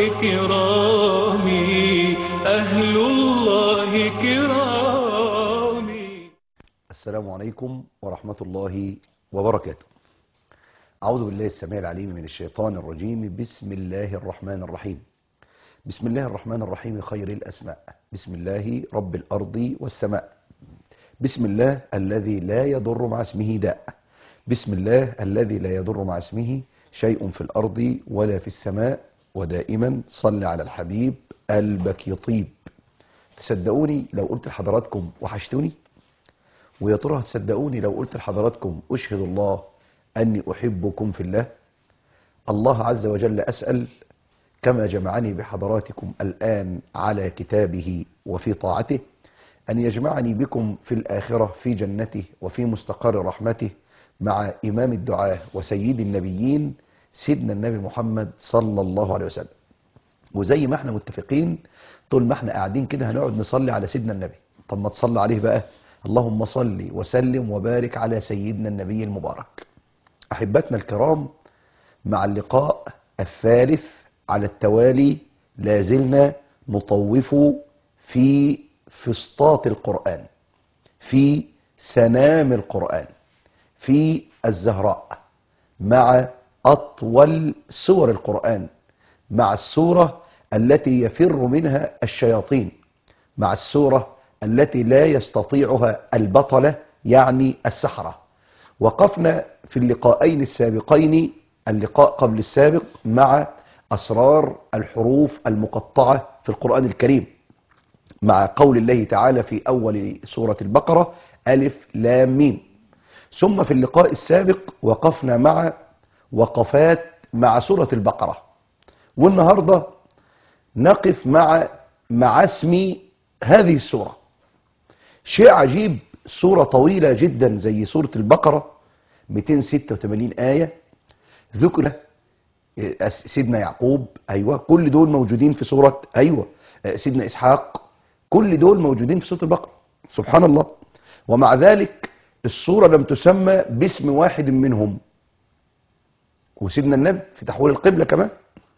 كرام أهل الله كرام السلام عليكم ورحمة الله وبركاته أعوذ بالله السميع العليم من الشيطان الرجيم بسم الله الرحمن الرحيم بسم الله الرحمن الرحيم خير الأسماء بسم الله رب الأرض والسماء بسم الله الذي لا يضر مع اسمه داء بسم الله الذي لا يضر مع اسمه شيء في الأرض ولا في السماء ودائما صل على الحبيب قلبك يطيب تصدقوني لو قلت لحضراتكم وحشتوني ويا ترى تصدقوني لو قلت لحضراتكم أشهد الله أني أحبكم في الله الله عز وجل أسأل كما جمعني بحضراتكم الآن على كتابه وفي طاعته أن يجمعني بكم في الآخرة في جنته وفي مستقر رحمته مع إمام الدعاة وسيد النبيين سيدنا النبي محمد صلى الله عليه وسلم وزي ما احنا متفقين طول ما احنا قاعدين كده هنقعد نصلي على سيدنا النبي طب ما تصلي عليه بقى اللهم صل وسلم وبارك على سيدنا النبي المبارك أحبتنا الكرام مع اللقاء الثالث على التوالي لازلنا نطوف في فسطاط القرآن في سنام القرآن في الزهراء مع أطول سور القرآن مع السورة التي يفر منها الشياطين مع السورة التي لا يستطيعها البطلة يعني السحرة وقفنا في اللقاءين السابقين اللقاء قبل السابق مع أسرار الحروف المقطعة في القرآن الكريم مع قول الله تعالى في أول سورة البقرة ألف لام ميم ثم في اللقاء السابق وقفنا مع وقفات مع سورة البقرة والنهاردة نقف مع مع اسم هذه السورة شيء عجيب سورة طويلة جدا زي سورة البقرة 286 آية ذكر سيدنا يعقوب أيوة كل دول موجودين في سورة أيوة سيدنا إسحاق كل دول موجودين في سورة البقرة سبحان الله ومع ذلك السورة لم تسمى باسم واحد منهم وسيدنا النبي في تحويل القبلة كمان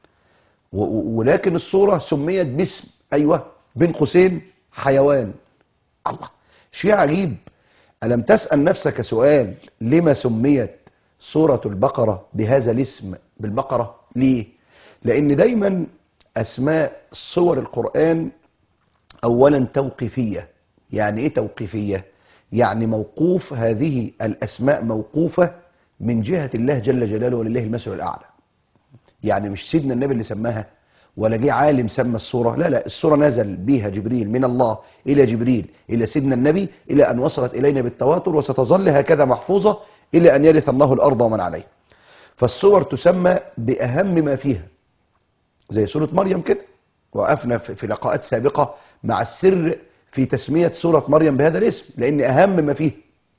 ولكن السورة سميت باسم أيوة بين قوسين حيوان الله شيء عجيب ألم تسأل نفسك سؤال لما سميت سورة البقرة بهذا الاسم بالبقرة ليه لأن دايما أسماء سور القرآن أولا توقيفية يعني إيه توقيفية يعني موقوف هذه الأسماء موقوفة من جهة الله جل جلاله ولله المثل الأعلى يعني مش سيدنا النبي اللي سماها ولا جه عالم سمى السورة لا لا السورة نزل بها جبريل من الله إلى جبريل إلى سيدنا النبي إلى أن وصلت إلينا بالتواتر وستظل هكذا محفوظة إلى أن يرث الله الأرض ومن عليه فالسور تسمى بأهم ما فيها زي سورة مريم كده وقفنا في لقاءات سابقة مع السر في تسمية سورة مريم بهذا الاسم لأن أهم ما فيها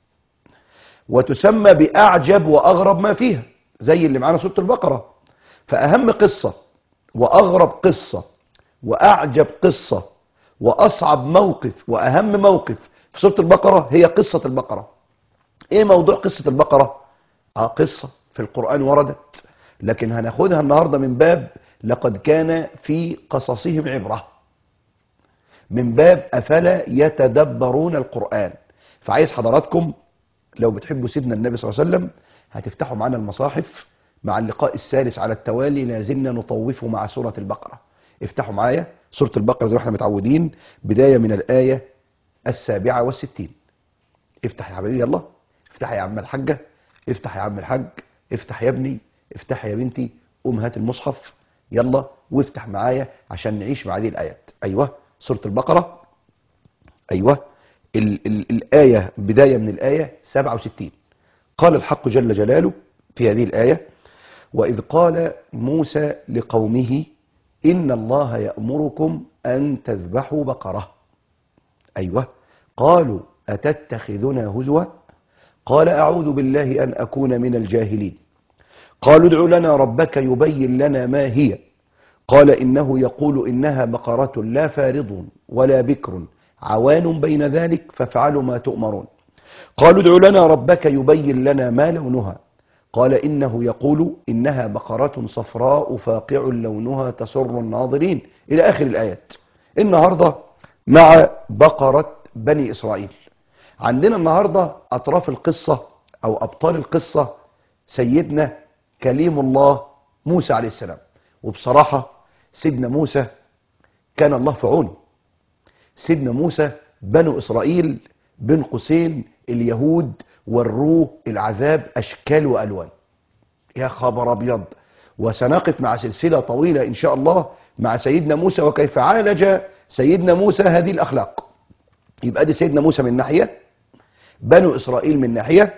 وتسمى بأعجب وأغرب ما فيها زي اللي معانا سورة البقرة فأهم قصة وأغرب قصة وأعجب قصة وأصعب موقف وأهم موقف في سورة البقرة هي قصة البقرة إيه موضوع قصة البقرة؟ آه قصة في القرآن وردت لكن هناخدها النهاردة من باب لقد كان في قصصهم عبرة من باب أفلا يتدبرون القرآن فعايز حضراتكم لو بتحبوا سيدنا النبي صلى الله عليه وسلم هتفتحوا معنا المصاحف مع اللقاء الثالث على التوالي لازلنا نطوفه مع سورة البقرة افتحوا معايا سورة البقرة زي ما احنا متعودين بداية من الآية السابعة والستين افتح يا حبيبي يلا افتح يا عم الحاجة افتح يا عم الحاج افتح يا ابني افتح يا بنتي قوم هات المصحف يلا وافتح معايا عشان نعيش مع هذه الآيات أيوة سورة البقرة أيوة ال ال الآية بداية من الآية 67 قال الحق جل جلاله في هذه الآية وإذ قال موسى لقومه إن الله يأمركم أن تذبحوا بقرة أيوة قالوا أتتخذنا هزوا قال أعوذ بالله أن أكون من الجاهلين قالوا ادع لنا ربك يبين لنا ما هي قال إنه يقول إنها بقرة لا فارض ولا بكر عوان بين ذلك فافعلوا ما تؤمرون قالوا ادع لنا ربك يبين لنا ما لونها قال إنه يقول إنها بقرة صفراء فاقع لونها تسر الناظرين إلى آخر الآيات النهاردة مع بقرة بني إسرائيل عندنا النهاردة أطراف القصة أو أبطال القصة سيدنا كليم الله موسى عليه السلام وبصراحة سيدنا موسى كان الله في عونه سيدنا موسى بنو إسرائيل بين قوسين اليهود وروه العذاب أشكال وألوان يا خبر أبيض وسنقف مع سلسلة طويلة إن شاء الله مع سيدنا موسى وكيف عالج سيدنا موسى هذه الأخلاق يبقى دي سيدنا موسى من ناحية بنو إسرائيل من ناحية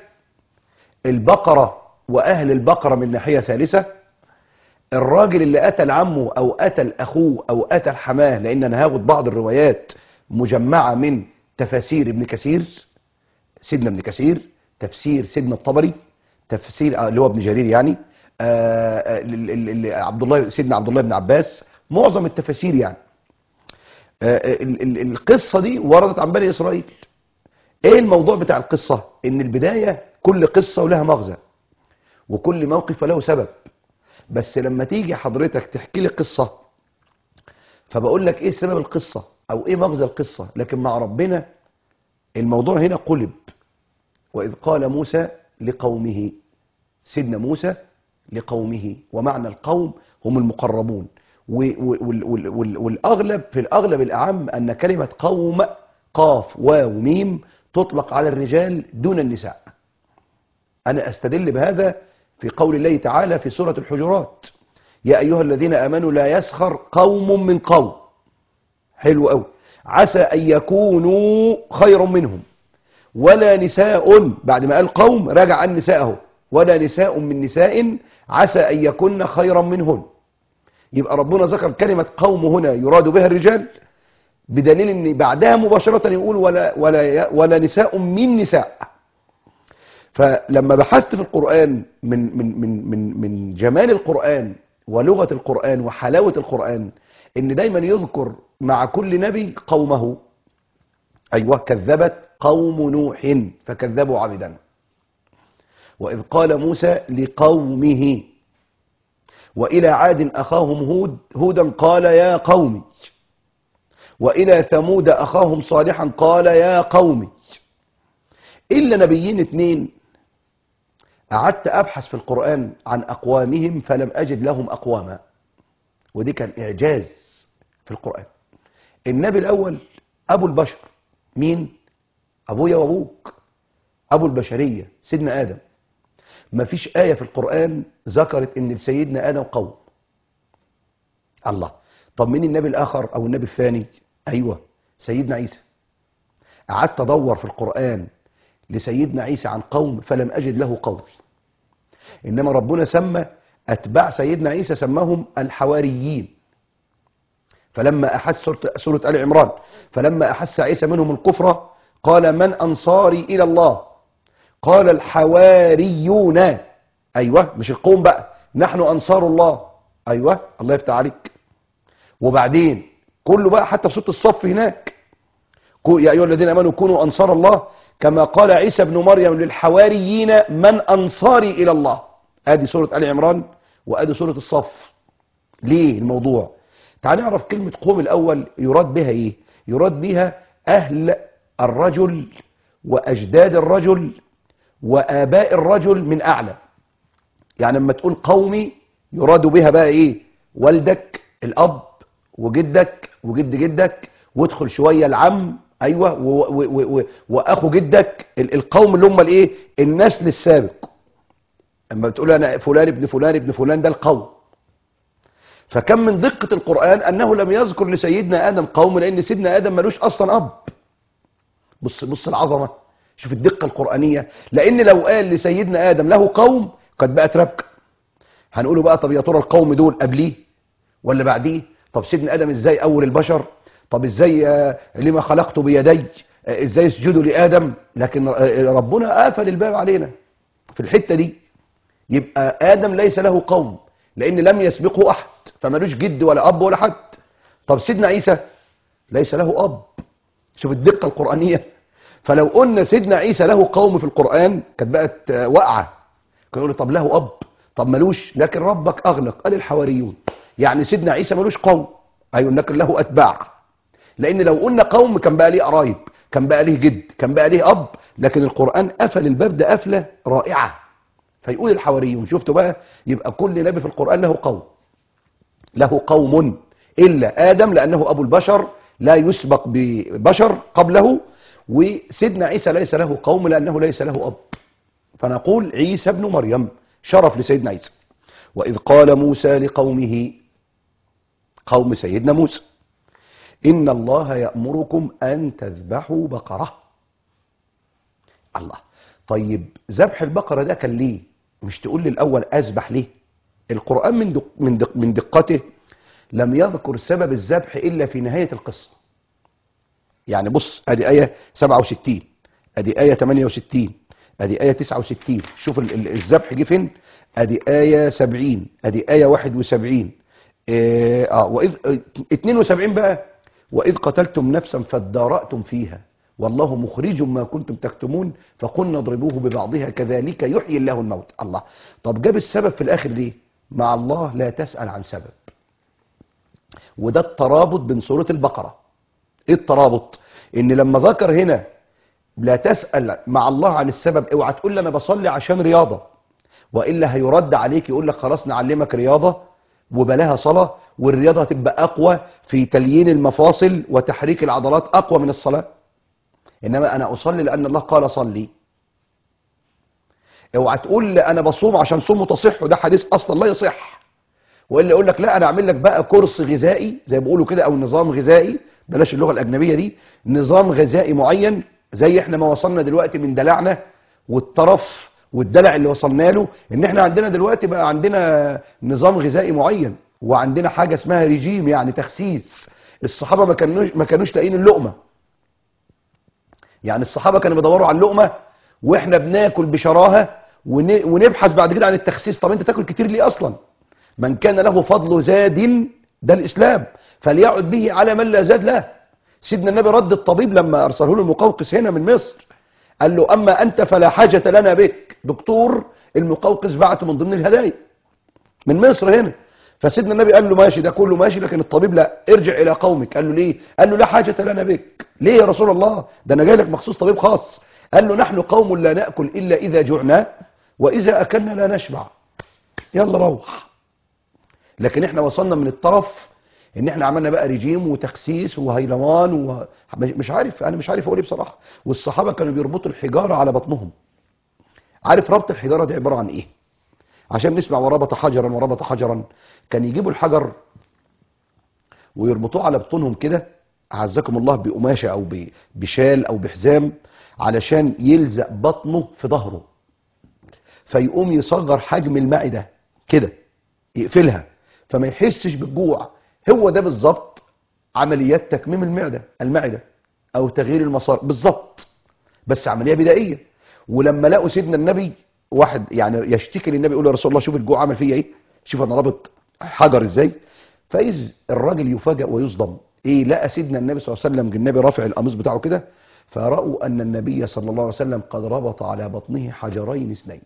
البقرة وأهل البقرة من ناحية ثالثة الراجل اللي قتل عمه أو قتل أخوه أو قتل حماه لأن أنا هاخد بعض الروايات مجمعة من تفاسير ابن كثير سيدنا ابن كثير تفسير سيدنا الطبري تفسير آه، اللي هو ابن جرير يعني آه، آه، ال- ال- ال- عبد الله سيدنا عبد الله بن عباس معظم التفاسير يعني آه، ال- ال- القصة دي وردت عن بني إسرائيل ايه الموضوع بتاع القصة ان البداية كل قصة ولها مغزى وكل موقف له سبب بس لما تيجي حضرتك تحكي لي قصة فبقول لك ايه سبب القصة او ايه مغزى القصة لكن مع ربنا الموضوع هنا قلب واذ قال موسى لقومه سيدنا موسى لقومه ومعنى القوم هم المقربون و- وال- وال- وال- والاغلب في الاغلب الاعم ان كلمة قوم قاف واو ميم تطلق على الرجال دون النساء أنا أستدل بهذا في قول الله تعالى في سورة الحجرات يا أيها الذين آمنوا لا يسخر قوم من قوم حلو قوي عسى أن يكونوا خير منهم ولا نساء بعد ما قال قوم راجع عن نساءه ولا نساء من نساء عسى أن يكن خيرا منهن يبقى ربنا ذكر كلمة قوم هنا يراد بها الرجال بدليل ان بعدها مباشرة يقول ولا ولا ولا نساء من نساء فلما بحثت في القرآن من من من من من جمال القرآن ولغة القرآن وحلاوة القرآن ان دايما يذكر مع كل نبي قومه ايوه كذبت قوم نوح فكذبوا عبدا واذ قال موسى لقومه والى عاد اخاهم هود هودا قال يا قوم وإلى ثمود أخاهم صالحا قال يا قوم إلا نبيين اتنين قعدت أبحث في القرآن عن أقوامهم فلم أجد لهم أقواما ودي كان إعجاز في القرآن النبي الأول أبو البشر مين؟ أبويا وأبوك أبو البشرية سيدنا آدم مفيش آية في القرآن ذكرت إن لسيدنا آدم قوم الله طب مين النبي الآخر أو النبي الثاني أيوة سيدنا عيسى قعدت أدور في القرآن لسيدنا عيسى عن قوم فلم أجد له قول إنما ربنا سمى أتباع سيدنا عيسى سماهم الحواريين فلما أحس سورة, سورة آل عمران فلما أحس عيسى منهم الكفر قال من أنصاري إلى الله قال الحواريون أيوة مش القوم بقى نحن أنصار الله أيوة الله يفتح عليك وبعدين كله بقى حتى في سوره الصف هناك كو- يا ايها الذين امنوا كونوا انصار الله كما قال عيسى ابن مريم للحواريين من انصاري الى الله ادي سوره ال عمران وادي سوره الصف ليه الموضوع تعال نعرف كلمه قوم الاول يراد بها ايه يراد بها اهل الرجل واجداد الرجل واباء الرجل من اعلى يعني لما تقول قومي يراد بها بقى ايه والدك الاب وجدك وجد جدك وادخل شويه العم ايوه و و و و واخو جدك ال- القوم اللي هم الايه النسل السابق اما بتقول انا فلان ابن فلان ابن فلان ده القوم فكم من دقة القرآن أنه لم يذكر لسيدنا آدم قوم لأن سيدنا آدم ملوش أصلا أب بص بص العظمة شوف الدقة القرآنية لأن لو قال لسيدنا آدم له قوم قد بقت ربكة هنقوله بقى طب يا ترى القوم دول قبليه ولا بعديه طب سيدنا ادم ازاي اول البشر طب ازاي آه، لما خلقته بيدي آه، ازاي يسجدوا لادم لكن آه، ربنا قافل الباب علينا في الحته دي يبقى ادم ليس له قوم لان لم يسبقه احد فمالوش جد ولا اب ولا حد طب سيدنا عيسى ليس له اب شوف الدقه القرانيه فلو قلنا سيدنا عيسى له قوم في القران كانت بقت آه، واقعه كانوا يقولوا طب له اب طب ملوش لكن ربك اغلق قال الحواريون يعني سيدنا عيسى ملوش قوم ايوه لكن له اتباع لان لو قلنا قوم كان بقى ليه قرايب كان بقى ليه جد كان بقى ليه اب لكن القران قفل الباب ده قفله رائعه فيقول الحواريون شفتوا بقى يبقى كل نبي في القران له قوم له قوم الا ادم لانه ابو البشر لا يسبق ببشر قبله وسيدنا عيسى ليس له قوم لانه ليس له اب فنقول عيسى ابن مريم شرف لسيدنا عيسى واذ قال موسى لقومه قوم سيدنا موسى إن الله يأمركم أن تذبحوا بقرة الله طيب ذبح البقرة ده كان ليه مش تقول لي الأول أذبح ليه القرآن من دق من دق من دقته لم يذكر سبب الذبح إلا في نهاية القصة يعني بص ادي آية 67 ادي آية 68 ادي آية 69 شوف ال- ال- الذبح جه فين ادي آية 70 ادي آية 71 اه آه، واذ آه، 72 بقى واذ قتلتم نفسا فادارأتم فيها والله مخرج ما كنتم تكتمون فقلنا اضربوه ببعضها كذلك يحيي الله الموت الله طب جاب السبب في الاخر ليه مع الله لا تسأل عن سبب وده الترابط بين سورة البقرة ايه الترابط ان لما ذكر هنا لا تسأل مع الله عن السبب اوعى تقول لي انا بصلي عشان رياضة والا هيرد عليك يقول لك خلاص نعلمك رياضة وبلاها صلاة والرياضة هتبقى اقوى في تليين المفاصل وتحريك العضلات اقوى من الصلاة انما انا اصلي لان الله قال صلي اوعى تقول لي انا بصوم عشان صومه تصح وده حديث اصلا لا يصح والا يقول لك لا انا اعمل لك بقى كورس غذائي زي ما بيقولوا كده او نظام غذائي بلاش اللغه الاجنبيه دي نظام غذائي معين زي احنا ما وصلنا دلوقتي من دلعنا والطرف والدلع اللي وصلنا له ان احنا عندنا دلوقتي بقى عندنا نظام غذائي معين وعندنا حاجه اسمها ريجيم يعني تخسيس الصحابه ما كانوش ما كانوش لاقيين اللقمه يعني الصحابه كانوا بيدوروا على اللقمه واحنا بناكل بشراهه ون- ونبحث بعد كده عن التخسيس طب انت تاكل كتير ليه اصلا من كان له فضل زاد ده الاسلام فليعد به على من لا زاد له سيدنا النبي رد الطبيب لما ارسله له المقوقس هنا من مصر قال له اما انت فلا حاجه لنا بك دكتور المقوقس بعته من ضمن الهدايا من مصر هنا فسيدنا النبي قال له ماشي ده كله ماشي لكن الطبيب لا ارجع الى قومك قال له ليه قال له لا حاجه لنا بك ليه يا رسول الله ده انا جاي لك مخصوص طبيب خاص قال له نحن قوم لا ناكل الا اذا جعنا واذا اكلنا لا نشبع يلا روح لكن احنا وصلنا من الطرف ان احنا عملنا بقى ريجيم وتخسيس وهيلمان و... مش عارف انا مش عارف اقول ايه بصراحه والصحابه كانوا بيربطوا الحجاره على بطنهم عارف ربط الحجاره دي عباره عن ايه عشان نسمع وربط حجرا وربط حجرا كان يجيبوا الحجر ويربطوه على بطونهم كده اعزكم الله بقماشه او ب- بشال او بحزام علشان يلزق بطنه في ظهره فيقوم يصغر حجم المعده كده يقفلها فما يحسش بالجوع هو ده بالظبط عمليات تكميم المعده المعده او تغيير المسار بالظبط بس عمليه بدائيه ولما لقوا سيدنا النبي واحد يعني يشتكي للنبي يقول يا رسول الله شوف الجوع عمل فيا ايه شوف انا رابط حجر ازاي فاذ الراجل يفاجئ ويصدم ايه لقى سيدنا النبي صلى الله عليه وسلم النبي رافع القميص بتاعه كده فراوا ان النبي صلى الله عليه وسلم قد ربط على بطنه حجرين اثنين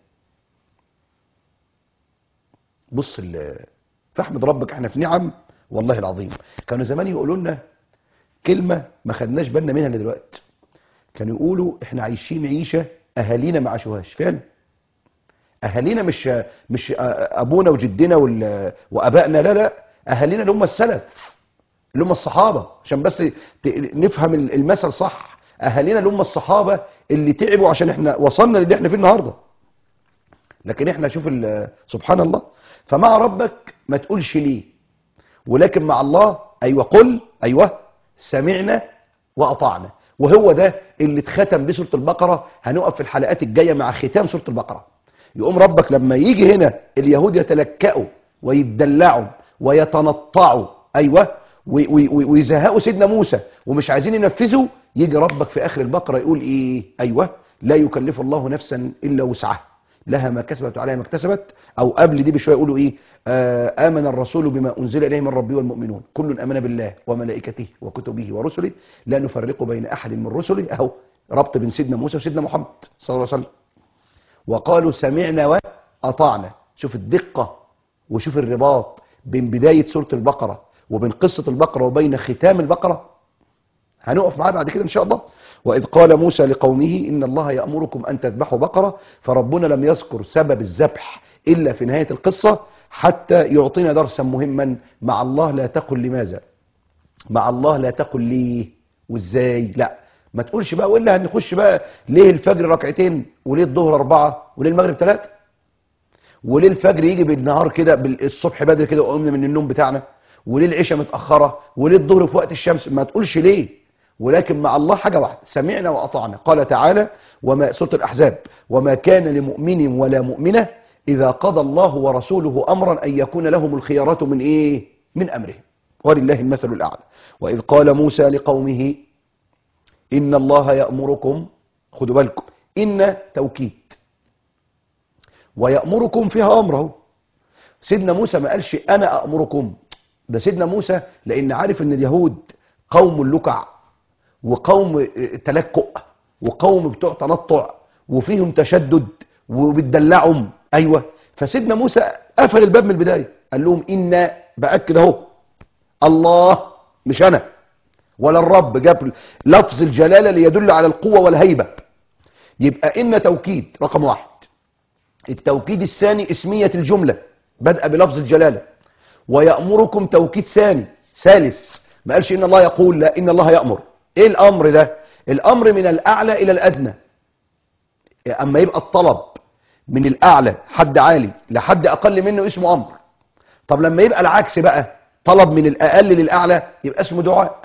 بص ال- فاحمد ربك احنا في نعم والله العظيم كانوا زمان يقولوا لنا كلمه ما خدناش بالنا منها إلا دلوقتي كانوا يقولوا احنا عايشين عيشه اهالينا ما عاشوهاش فعلا اهالينا مش مش ابونا وجدنا وال- وابائنا لا لا اهالينا اللي هم السلف اللي هم الصحابه عشان بس ت- نفهم المثل صح اهالينا اللي هم الصحابه اللي تعبوا عشان احنا وصلنا للي احنا فيه النهارده لكن احنا شوف ال- سبحان الله فمع ربك ما تقولش ليه ولكن مع الله ايوه قل ايوه سمعنا واطعنا وهو ده اللي اتختم بسوره البقره هنقف في الحلقات الجايه مع ختام سوره البقره يقوم ربك لما يجي هنا اليهود يتلكأوا ويتدلعوا ويتنطعوا ايوه وي- وي- وي- ويزهقوا سيدنا موسى ومش عايزين ينفذوا يجي ربك في اخر البقره يقول ايه ايوه لا يكلف الله نفسا الا وسعها لها ما كسبت وعليها ما اكتسبت او قبل دي بشويه يقولوا ايه آه امن الرسول بما انزل اليه من ربه والمؤمنون كل امن بالله وملائكته وكتبه ورسله لا نفرق بين احد من رسله اهو ربط بين سيدنا موسى وسيدنا محمد صلى الله عليه وسلم وقالوا سمعنا أطعنا شوف الدقة وشوف الرباط بين بداية سورة البقرة وبين قصة البقرة وبين ختام البقرة هنقف معاه بعد كده إن شاء الله وإذ قال موسى لقومه إن الله يأمركم أن تذبحوا بقرة فربنا لم يذكر سبب الذبح إلا في نهاية القصة حتى يعطينا درسا مهما مع الله لا تقل لماذا مع الله لا تقل ليه وازاي لا ما تقولش بقى والا هنخش بقى ليه الفجر ركعتين وليه الظهر اربعه وليه المغرب ثلاثه وليه الفجر يجي بالنهار كده بالصبح بدري كده وقمنا من النوم بتاعنا وليه العشاء متاخره وليه الظهر في وقت الشمس ما تقولش ليه ولكن مع الله حاجه واحده سمعنا واطعنا قال تعالى وما سوره الاحزاب وما كان لمؤمن ولا مؤمنه اذا قضى الله ورسوله امرا ان يكون لهم الخيارات من ايه من امرهم ولله المثل الاعلى واذ قال موسى لقومه ان الله يامركم خدوا بالكم ان توكيد ويامركم فيها امره سيدنا موسى ما قالش انا امركم ده سيدنا موسى لان عارف ان اليهود قوم لكع وقوم تلكؤ وقوم بتوع تنطع وفيهم تشدد وبتدلعهم ايوه فسيدنا موسى قفل الباب من البدايه قال لهم ان باكد اهو الله مش انا ولا الرب جاب لفظ الجلاله ليدل على القوه والهيبه يبقى ان توكيد رقم واحد التوكيد الثاني اسميه الجمله بدأ بلفظ الجلاله ويأمركم توكيد ثاني ثالث ما قالش ان الله يقول لا ان الله يأمر ايه الامر ده الامر من الاعلى الى الادنى اما يبقى الطلب من الاعلى حد عالي لحد اقل منه اسمه امر طب لما يبقى العكس بقى طلب من الاقل للاعلى يبقى اسمه دعاء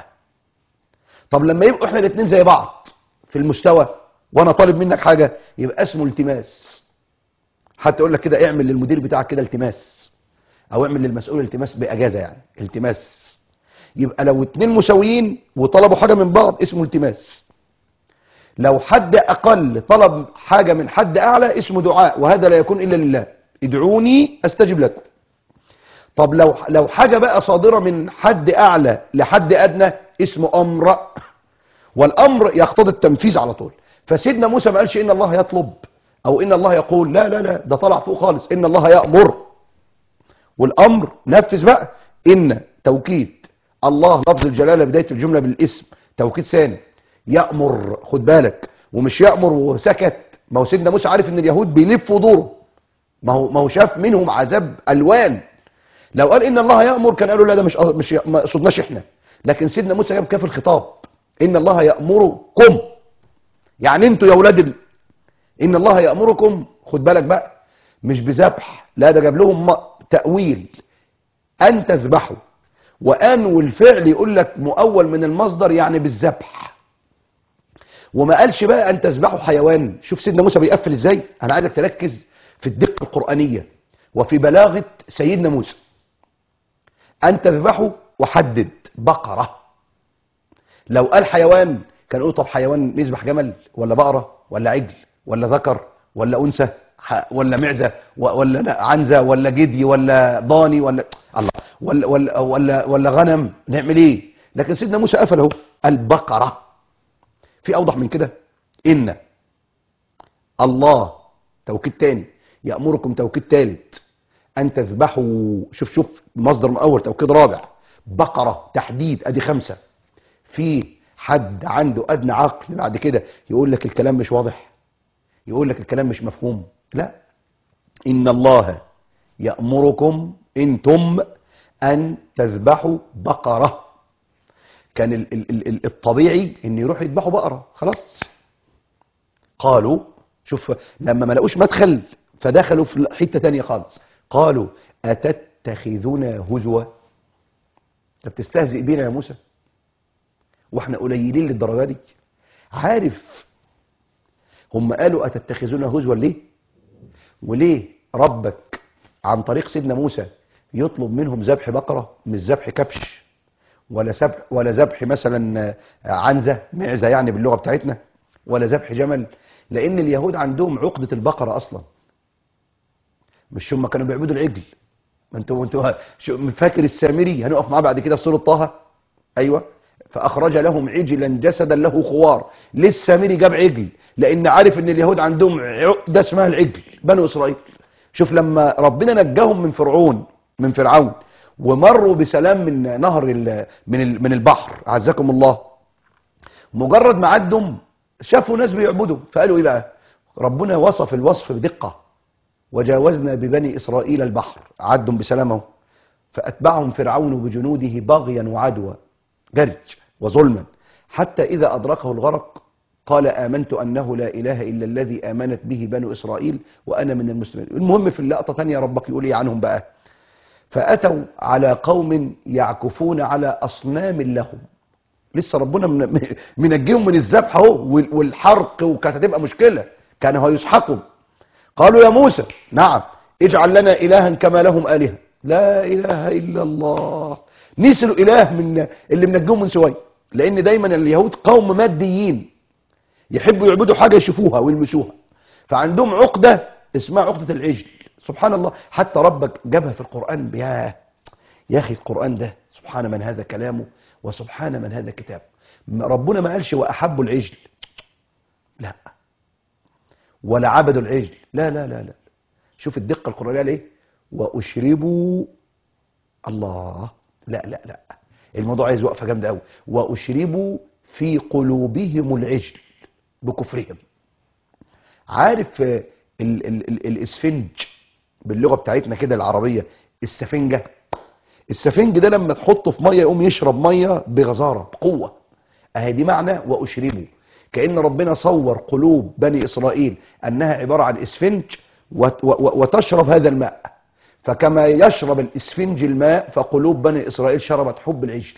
طب لما يبقوا احنا الاثنين زي بعض في المستوى وانا طالب منك حاجه يبقى اسمه التماس حتى يقول لك كده اعمل للمدير بتاعك كده التماس او اعمل للمسؤول التماس باجازه يعني التماس يبقى لو اتنين مساويين وطلبوا حاجه من بعض اسمه التماس لو حد اقل طلب حاجه من حد اعلى اسمه دعاء وهذا لا يكون الا لله ادعوني استجب لكم طب لو لو حاجه بقى صادره من حد اعلى لحد ادنى اسمه امر والامر يقتضي التنفيذ على طول فسيدنا موسى ما قالش ان الله يطلب او ان الله يقول لا لا لا ده طلع فوق خالص ان الله يامر والامر نفذ بقى ان توكيد الله لفظ الجلاله بدايه الجمله بالاسم توكيد ثاني يامر خد بالك ومش يامر وسكت ما هو سيدنا موسى عارف ان اليهود بيلفوا دوره ما هو ما هو شاف منهم عذاب الوان لو قال ان الله يامر كان قالوا لا ده مش مش ما قصدناش احنا لكن سيدنا موسى جاب كاف الخطاب ان الله يامركم يعني انتوا يا اولاد ال... ان الله يامركم خد بالك بقى مش بذبح لا ده جاب لهم تاويل ان تذبحوا وان والفعل يقول لك مؤول من المصدر يعني بالذبح وما قالش بقى ان تذبحوا حيوان شوف سيدنا موسى بيقفل ازاي انا عايزك تركز في الدقه القرانيه وفي بلاغه سيدنا موسى ان تذبحوا وحدد بقره لو قال حيوان كان يقول طب حيوان نذبح جمل ولا بقره ولا عجل ولا ذكر ولا انثى ولا معزه ولا عنزه ولا جدي ولا ضاني ولا الله ولا ولا ولا, ولا غنم نعمل ايه لكن سيدنا موسى قفل اهو البقره في اوضح من كده ان الله توكيد تاني يامركم توكيد ثالث ان تذبحوا شوف شوف مصدر اول توكيد رابع بقره تحديد ادي خمسه في حد عنده ادنى عقل بعد كده يقول لك الكلام مش واضح يقول لك الكلام مش مفهوم لا ان الله يامركم انتم ان تذبحوا بقره كان ال ال ال الطبيعي ان يروحوا يذبحوا بقره خلاص قالوا شوف لما ما لقوش مدخل فدخلوا في حته تانية خالص قالوا اتتخذنا هزوا انت بتستهزئ بينا يا موسى واحنا قليلين للدرجه دي عارف هم قالوا اتتخذون هزوا ليه وليه ربك عن طريق سيدنا موسى يطلب منهم ذبح بقره مش ذبح كبش ولا ذبح ولا ذبح مثلا عنزه معزه يعني باللغه بتاعتنا ولا ذبح جمل لان اليهود عندهم عقده البقره اصلا مش هم كانوا بيعبدوا العجل ما انتوا انتوا فاكر السامري هنقف معاه بعد كده في سوره طه ايوه فاخرج لهم عجلا جسدا له خوار ليه السامري جاب عجل لان عارف ان اليهود عندهم عقده اسمها العجل بنو اسرائيل شوف لما ربنا نجاهم من فرعون من فرعون ومروا بسلام من نهر ال- من ال- من البحر اعزكم الله مجرد ما عدوا شافوا ناس بيعبدوا فقالوا ايه بقى ربنا وصف الوصف بدقه وجاوزنا ببني اسرائيل البحر عدوا بسلامه فاتبعهم فرعون بجنوده بغيا وعدوى جرج وظلما حتى اذا ادركه الغرق قال امنت انه لا اله الا الذي امنت به بنو اسرائيل وانا من المسلمين المهم في اللقطه تانية ربك يقول ايه عنهم بقى فاتوا على قوم يعكفون على اصنام لهم لسه ربنا من- منجيهم من الذبح اهو وال- والحرق وكانت هتبقى مشكله كانوا هيسحقوا قالوا يا موسى نعم اجعل لنا الها كما لهم الهه لا اله الا الله نسلوا اله من اللي منجيهم من سوي لان دايما اليهود قوم ماديين يحبوا يعبدوا حاجه يشوفوها ويلمسوها فعندهم عقده اسمها عقده العجل سبحان الله حتى ربك جابها في القران يا يا اخي القران ده سبحان من هذا كلامه وسبحان من هذا كتابه ربنا ما قالش واحبوا العجل لا ولا عبدوا العجل لا لا لا لا شوف الدقه القرانيه ليه واشربوا الله لا لا لا الموضوع عايز وقفه جامده قوي واشربوا في قلوبهم العجل بكفرهم عارف آه، ال ال ال الاسفنج باللغه بتاعتنا كده العربيه السفنجه السفنج ده لما تحطه في ميه يقوم يشرب ميه بغزاره بقوه اهي دي معنى واشربوا كان ربنا صور قلوب بني اسرائيل انها عباره عن اسفنج وت- و- و- وتشرب هذا الماء فكما يشرب الاسفنج الماء فقلوب بني اسرائيل شربت حب العجل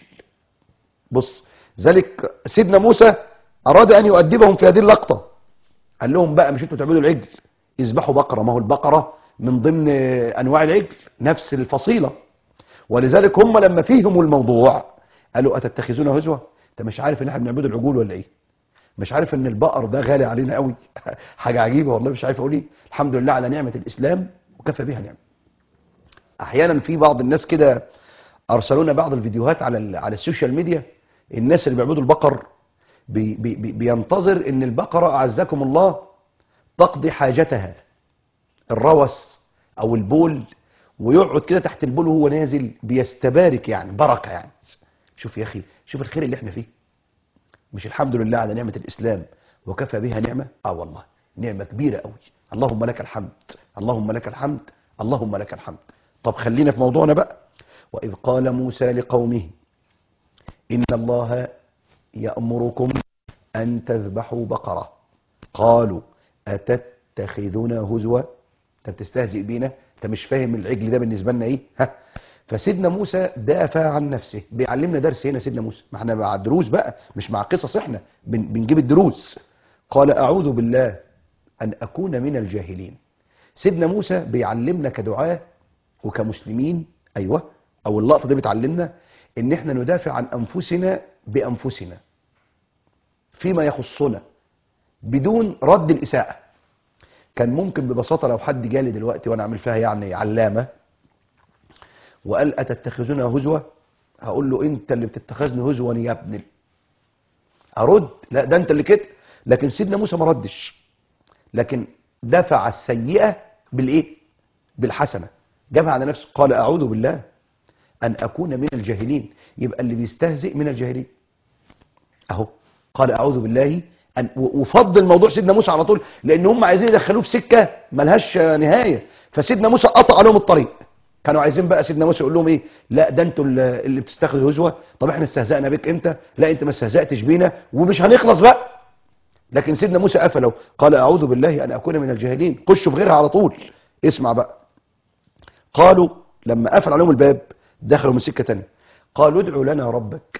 بص ذلك سيدنا موسى اراد ان يؤدبهم في هذه اللقطه قال لهم بقى مش انتوا تعبدوا العجل اذبحوا بقره ما هو البقره من ضمن انواع العجل نفس الفصيله ولذلك هم لما فيهموا الموضوع قالوا اتتخذون هزوه انت مش عارف ان احنا بنعبد العجول ولا ايه مش عارف ان البقر ده غالي علينا قوي حاجه عجيبه والله مش عارف اقول ايه الحمد لله على نعمه الاسلام وكفى بها نعمه احيانا في بعض الناس كده ارسلونا بعض الفيديوهات على ال- على السوشيال ميديا الناس اللي بيعبدوا البقر بي بي بي بينتظر ان البقره اعزكم الله تقضي حاجتها الروس او البول ويقعد كده تحت البول وهو نازل بيستبارك يعني بركه يعني شوف يا اخي شوف الخير اللي احنا فيه مش الحمد لله على نعمه الاسلام وكفى بها نعمه اه والله نعمه كبيره قوي اللهم لك الحمد اللهم لك الحمد اللهم لك الحمد طب خلينا في موضوعنا بقى واذ قال موسى لقومه ان الله يامركم ان تذبحوا بقره قالوا اتتخذنا هزوا انت بتستهزئ بينا انت مش فاهم العجل ده بالنسبه لنا ايه ها فسيدنا موسى دافع عن نفسه بيعلمنا درس هنا سيدنا موسى ما احنا مع دروس بقى مش مع قصص احنا بن بنجيب الدروس قال اعوذ بالله ان اكون من الجاهلين سيدنا موسى بيعلمنا كدعاة وكمسلمين ايوه او اللقطه دي بتعلمنا ان احنا ندافع عن انفسنا بانفسنا فيما يخصنا بدون رد الاساءه كان ممكن ببساطه لو حد جالي دلوقتي وانا اعمل فيها يعني علامه وقال اتتخذنا هزوه هقول له انت اللي بتتخذني هزوا يا ابن ال- ارد لا ده انت اللي كده لكن سيدنا موسى ما ردش لكن دفع السيئه بالايه بالحسنه جابها على نفسه قال اعوذ بالله ان اكون من الجاهلين يبقى اللي بيستهزئ من الجاهلين اهو قال اعوذ بالله أن و- وفضل موضوع سيدنا موسى على طول لان هم عايزين يدخلوه في سكه ملهاش نهايه فسيدنا موسى قطع لهم الطريق كانوا عايزين بقى سيدنا موسى يقول لهم ايه لا ده انتوا اللي اللي بتستخدموا هزوه طب احنا استهزأنا بك امتى لا انت ما استهزأتش بينا ومش هنخلص بقى لكن سيدنا موسى قفله قال اعوذ بالله ان اكون من الجاهلين خشوا في غيرها على طول اسمع بقى قالوا لما قفل عليهم الباب دخلوا من سكه تانية قالوا ادعوا لنا ربك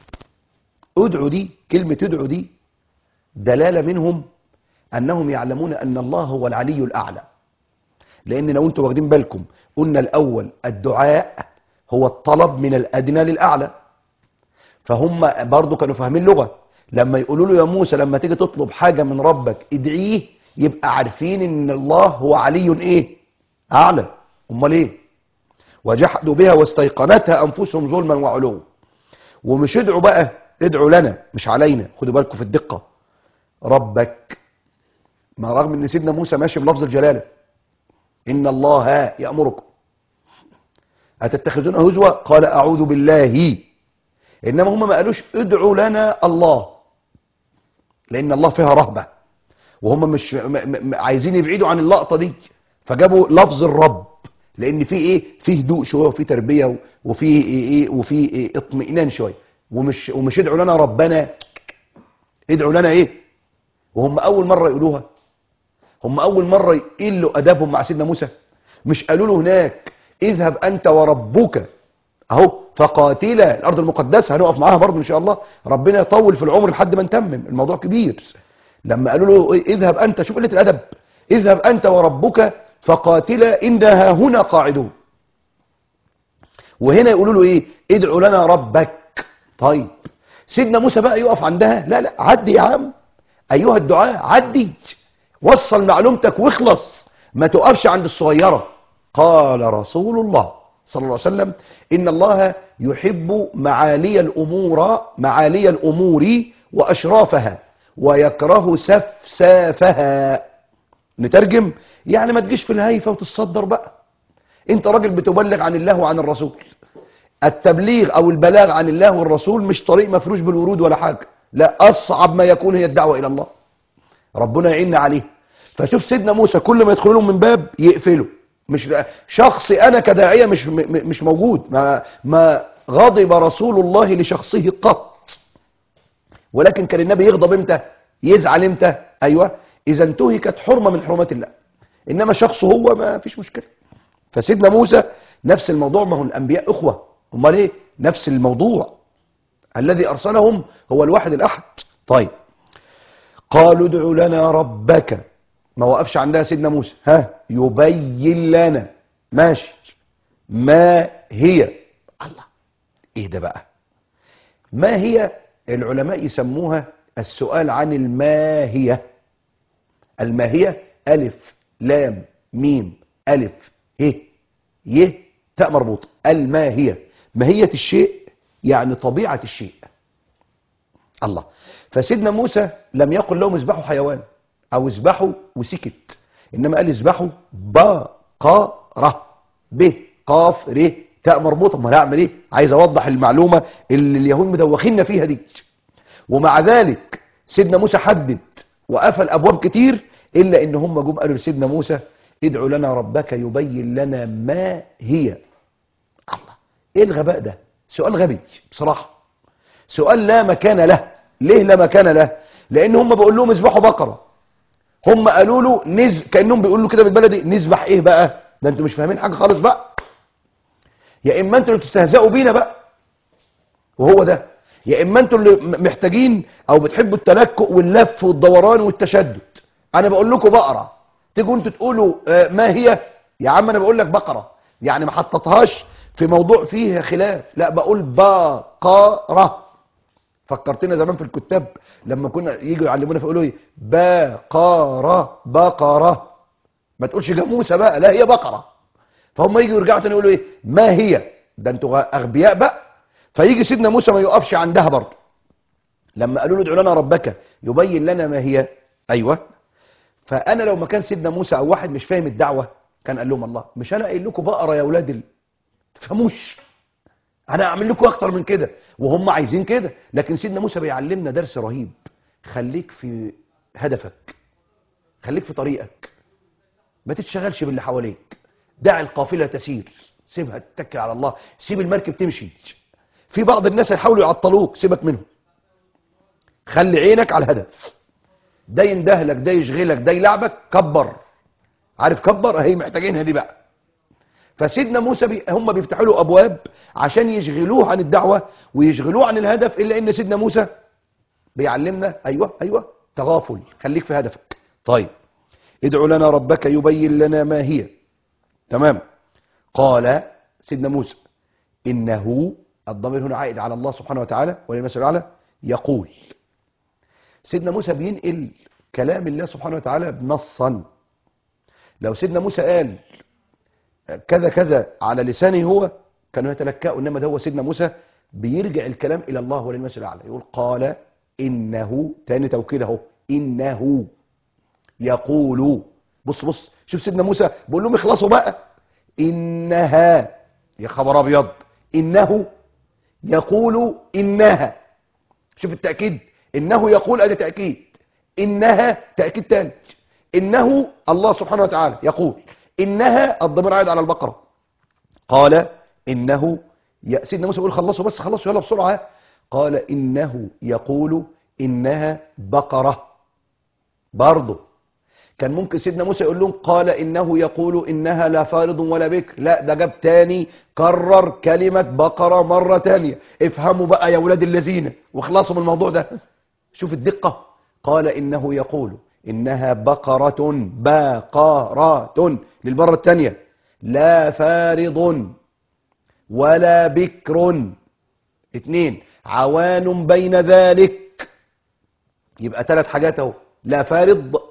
ادعوا دي كلمه ادعوا دي دلاله منهم انهم يعلمون ان الله هو العلي الاعلى لان لو انتم واخدين بالكم قلنا الاول الدعاء هو الطلب من الادنى للاعلى فهم برضو كانوا فاهمين لغه لما يقولوا له يا موسى لما تيجي تطلب حاجه من ربك ادعيه يبقى عارفين ان الله هو علي ايه اعلى امال ايه وجحدوا بها واستيقنتها انفسهم ظلما وعلوا ومش ادعوا بقى ادعوا لنا مش علينا خدوا بالكم في الدقه ربك ما رغم ان سيدنا موسى ماشي بلفظ الجلاله إن الله يأمركم أتتخذون هزوا قال أعوذ بالله إنما هم ما قالوش ادعوا لنا الله لأن الله فيها رهبة وهم مش م م عايزين يبعدوا عن اللقطة دي فجابوا لفظ الرب لأن في إيه في هدوء شوية وفي تربية وفي إيه, إيه وفي إيه اطمئنان شوية ومش ومش ادعوا لنا ربنا ادعوا لنا إيه وهم أول مرة يقولوها هم أول مرة يقلوا أدابهم مع سيدنا موسى مش قالوا له هناك اذهب أنت وربك أهو فقاتلا الأرض المقدسة هنقف معاها برضو إن شاء الله ربنا يطول في العمر لحد ما نتمم الموضوع كبير لما قالوا له اذهب أنت شوف قلة الأدب اذهب أنت وربك فقاتلا إنها هنا قاعدون وهنا يقولوا له إيه ادعوا لنا ربك طيب سيدنا موسى بقى يقف عندها لا لا عدي يا عم أيها الدعاء عدي وصل معلومتك واخلص ما تقفش عند الصغيرة قال رسول الله صلى الله عليه وسلم إن الله يحب معالي الأمور معالي الأمور وأشرافها ويكره سفسافها نترجم يعني ما تجيش في الهيفة وتتصدر بقى انت راجل بتبلغ عن الله وعن الرسول التبليغ او البلاغ عن الله والرسول مش طريق مفروش بالورود ولا حاجة لا اصعب ما يكون هي الدعوة الى الله ربنا يعيننا عليه فشوف سيدنا موسى كل ما يدخلوا من باب يقفله مش شخصي انا كداعيه مش مش موجود ما ما غضب رسول الله لشخصه قط ولكن كان النبي يغضب امتى يزعل امتى ايوه اذا انتهكت حرمه من حرمات الله انما شخصه هو ما فيش مشكله فسيدنا موسى نفس الموضوع ما هو الانبياء اخوه امال ايه نفس الموضوع الذي ارسلهم هو الواحد الاحد طيب قالوا ادع لنا ربك ما وقفش عندها سيدنا موسى ها يبين لنا ماشي ما هي الله ايه ده بقى ما هي العلماء يسموها السؤال عن الماهية الماهية ألف لام ميم ألف ه ي تاء مربوطة الماهية ماهية الشيء يعني طبيعة الشيء الله فسيدنا موسى لم يقل لهم اذبحوا حيوان او اذبحوا وسكت انما قال اذبحوا بقرة ب قاف ر تاء مربوطة ما هعمل ايه عايز اوضح المعلومة اللي اليهود مدوخيننا فيها دي ومع ذلك سيدنا موسى حدد وقفل ابواب كتير الا ان هم جم قالوا لسيدنا موسى ادعوا لنا ربك يبين لنا ما هي الله ايه الغباء ده سؤال غبي بصراحة سؤال لا مكان له ليه لا مكان له لان هم بيقول لهم اذبحوا بقرة هم قالوا له نز كانهم بيقولوا له كده بالبلدي نذبح ايه بقى ده انتوا مش فاهمين حاجه خالص بقى يا اما انتوا اللي تستهزئوا بينا بقى وهو ده يا اما انتوا اللي محتاجين او بتحبوا التلكؤ واللف والدوران والتشدد انا بقول لكم بقره تيجوا انتوا تقولوا آه ما هي يا عم انا بقول لك بقره يعني ما حطتهاش في موضوع فيه خلاف لا بقول بقره فكرتنا زمان في الكتاب لما كنا يجوا يعلمونا فيقولوا ايه بقره بقره ما تقولش جاموسه بقى لا هي بقره فهم يجوا يرجعوا تاني يقولوا ايه ما هي ده انتوا اغبياء بقى فيجي سيدنا موسى ما يقفش عندها برضه لما قالوا له ادعوا لنا ربك يبين لنا ما هي ايوه فانا لو مكان سيدنا موسى او واحد مش فاهم الدعوه كان قال لهم الله مش انا قايل لكم بقره يا اولاد ال... تفهموش انا اعمل لكم اكتر من كده وهم عايزين كده لكن سيدنا موسى بيعلمنا درس رهيب خليك في هدفك خليك في طريقك ما تتشغلش باللي حواليك دع القافله تسير سيبها تتكل على الله سيب المركب تمشي في بعض الناس هيحاولوا يعطلوك سيبك منهم خلي عينك على الهدف ده يندهلك ده يشغلك ده يلعبك كبر عارف كبر اهي محتاجينها دي بقى فسيدنا موسى بي هم بيفتحوا له ابواب عشان يشغلوه عن الدعوه ويشغلوه عن الهدف الا ان سيدنا موسى بيعلمنا ايوه ايوه تغافل خليك في هدفك طيب ادعوا لنا ربك يبين لنا ما هي تمام قال سيدنا موسى انه الضمير هنا عائد على الله سبحانه وتعالى وللمسؤول الاعلى يقول سيدنا موسى بينقل كلام الله سبحانه وتعالى نصا لو سيدنا موسى قال كذا كذا على لسانه هو كانوا يتلكأوا انما ده هو سيدنا موسى بيرجع الكلام الى الله وللمثل الاعلى يقول قال انه تاني توكيد اهو انه يقول بص بص شوف سيدنا موسى بيقول لهم اخلصوا بقى انها يا خبر ابيض انه يقول انها شوف التاكيد انه يقول ادي تاكيد انها تاكيد تاني انه الله سبحانه وتعالى يقول انها الضمير عائد على البقره قال انه يا سيدنا موسى يقول خلصوا بس خلصوا يلا بسرعه قال انه يقول انها بقره برضه كان ممكن سيدنا موسى يقول لهم قال انه يقول انها لا فارض ولا بكر لا ده جاب تاني كرر كلمه بقره مره تانية افهموا بقى يا ولاد الذين واخلصوا من الموضوع ده شوف الدقه قال انه يقول انها بقره بقره للمره الثانيه لا فارض ولا بكر اتنين عوان بين ذلك يبقى ثلاث حاجات اهو لا فارض